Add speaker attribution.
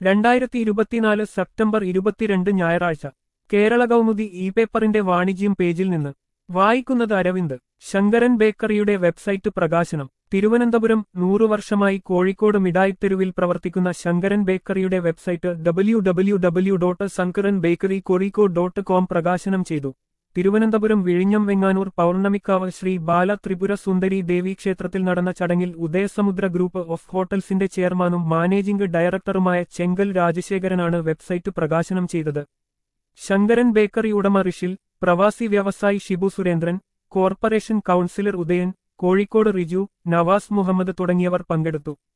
Speaker 1: രണ്ടായിരത്തി ഇരുപത്തിനാല് സെപ്റ്റംബർ ഇരുപത്തിരണ്ട് ഞായറാഴ്ച കേരള കൗമുദി ഇ പേപ്പറിന്റെ വാണിജ്യം പേജിൽ നിന്ന് വായിക്കുന്നത് അരവിന്ദ് ശങ്കരൻ ബേക്കറിയുടെ വെബ്സൈറ്റ് പ്രകാശനം തിരുവനന്തപുരം നൂറു വർഷമായി കോഴിക്കോട് മിഠായിത്തെരുവിൽ പ്രവർത്തിക്കുന്ന ശങ്കരൻ ബേക്കറിയുടെ website W W W dot Sankaran bakery Kozhikode dot com പ്രകാശനം ചെയ്തു തിരുവനന്തപുരം വിഴിഞ്ഞം വെങ്ങാനൂർ പൗർണമിക്കാവ് ശ്രീ ബാല ത്രിപുര സുന്ദരി ദേവി ക്ഷേത്രത്തിൽ നടന്ന ചടങ്ങിൽ ഉദയസമുദ്ര ഗ്രൂപ്പ് ഓഫ് ഹോട്ടൽസിന്റെ ചെയർമാനും മാനേജിംഗ് ഡയറക്ടറുമായ ചെങ്കൽ രാജശേഖരനാണ് വെബ്സൈറ്റ് പ്രകാശനം ചെയ്തത് ശങ്കരൻ ബേക്കറി ഉടമ ഋഷിൽ പ്രവാസി വ്യവസായി ഷിബു സുരേന്ദ്രൻ കോർപ്പറേഷൻ കൗൺസിലർ ഉദയൻ കോഴിക്കോട് റിജു നവാസ് മുഹമ്മദ് തുടങ്ങിയവർ പങ്കെടുത്തു